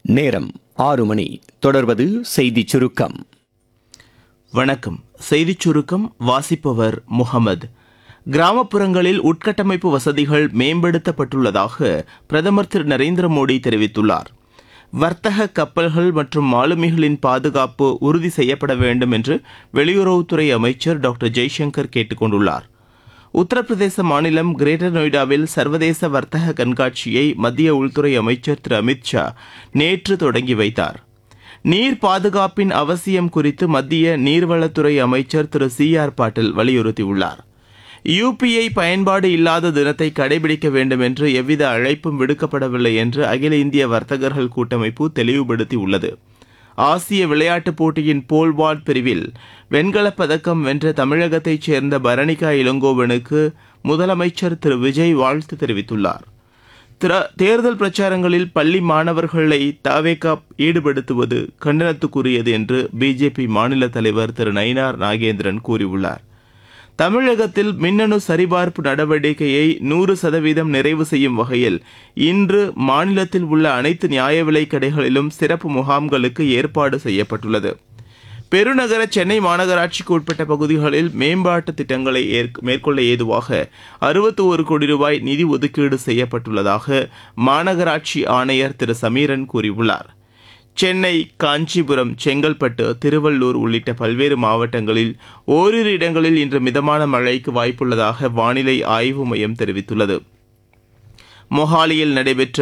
நேரம் ஆறு மணி தொடர்வது செய்திச் சுருக்கம் வணக்கம் செய்திச் சுருக்கம் வாசிப்பவர் முகமது கிராமப்புறங்களில் உட்கட்டமைப்பு வசதிகள் மேம்படுத்தப்பட்டுள்ளதாக பிரதமர் திரு நரேந்திர மோடி தெரிவித்துள்ளார் வர்த்தக கப்பல்கள் மற்றும் மாலுமிகளின் பாதுகாப்பு உறுதி செய்யப்பட வேண்டும் என்று வெளியுறவுத்துறை அமைச்சர் டாக்டர் ஜெய்சங்கர் கேட்டுக் கொண்டுள்ளார் உத்தரப்பிரதேச மாநிலம் கிரேட்டர் நொய்டாவில் சர்வதேச வர்த்தக கண்காட்சியை மத்திய உள்துறை அமைச்சர் திரு அமித் ஷா நேற்று தொடங்கி வைத்தார் நீர் பாதுகாப்பின் அவசியம் குறித்து மத்திய நீர்வளத்துறை அமைச்சர் திரு சி ஆர் பாட்டில் வலியுறுத்தியுள்ளார் யுபிஐ பயன்பாடு இல்லாத தினத்தை கடைபிடிக்க வேண்டும் என்று எவ்வித அழைப்பும் விடுக்கப்படவில்லை என்று அகில இந்திய வர்த்தகர்கள் கூட்டமைப்பு தெளிவுபடுத்தியுள்ளது ஆசிய விளையாட்டுப் போட்டியின் போல்வால்ட் பிரிவில் வெண்கலப் பதக்கம் வென்ற தமிழகத்தைச் சேர்ந்த பரணிகா இளங்கோவனுக்கு முதலமைச்சர் திரு விஜய் வாழ்த்து தெரிவித்துள்ளார் திர- தேர்தல் பிரச்சாரங்களில் பள்ளி மாணவர்களை தாவேகா ஈடுபடுத்துவது கண்டனத்துக்குரியது என்று பிஜேபி மாநில தலைவர் திரு நயினார் நாகேந்திரன் கூறியுள்ளார் தமிழகத்தில் மின்னணு சரிபார்ப்பு நடவடிக்கையை நூறு சதவீதம் நிறைவு செய்யும் வகையில் இன்று மாநிலத்தில் உள்ள அனைத்து நியாய விலைக் கடைகளிலும் சிறப்பு முகாம்களுக்கு ஏற்பாடு செய்யப்பட்டுள்ளது பெருநகர சென்னை மாநகராட்சிக்கு உட்பட்ட பகுதிகளில் மேம்பாட்டு திட்டங்களை ஏற்க- மேற்கொள்ள ஏதுவாக அறுபத்தி ஒரு கோடி ரூபாய் நிதி ஒதுக்கீடு செய்யப்பட்டுள்ளதாக மாநகராட்சி ஆணையர் திரு சமீரன் கூறியுள்ளார் சென்னை காஞ்சிபுரம் செங்கல்பட்டு திருவள்ளூர் உள்ளிட்ட பல்வேறு மாவட்டங்களில் ஓரிரு இடங்களில் இன்று மிதமான மழைக்கு வாய்ப்புள்ளதாக வானிலை ஆய்வு மையம் தெரிவித்துள்ளது மொஹாலியில் நடைபெற்ற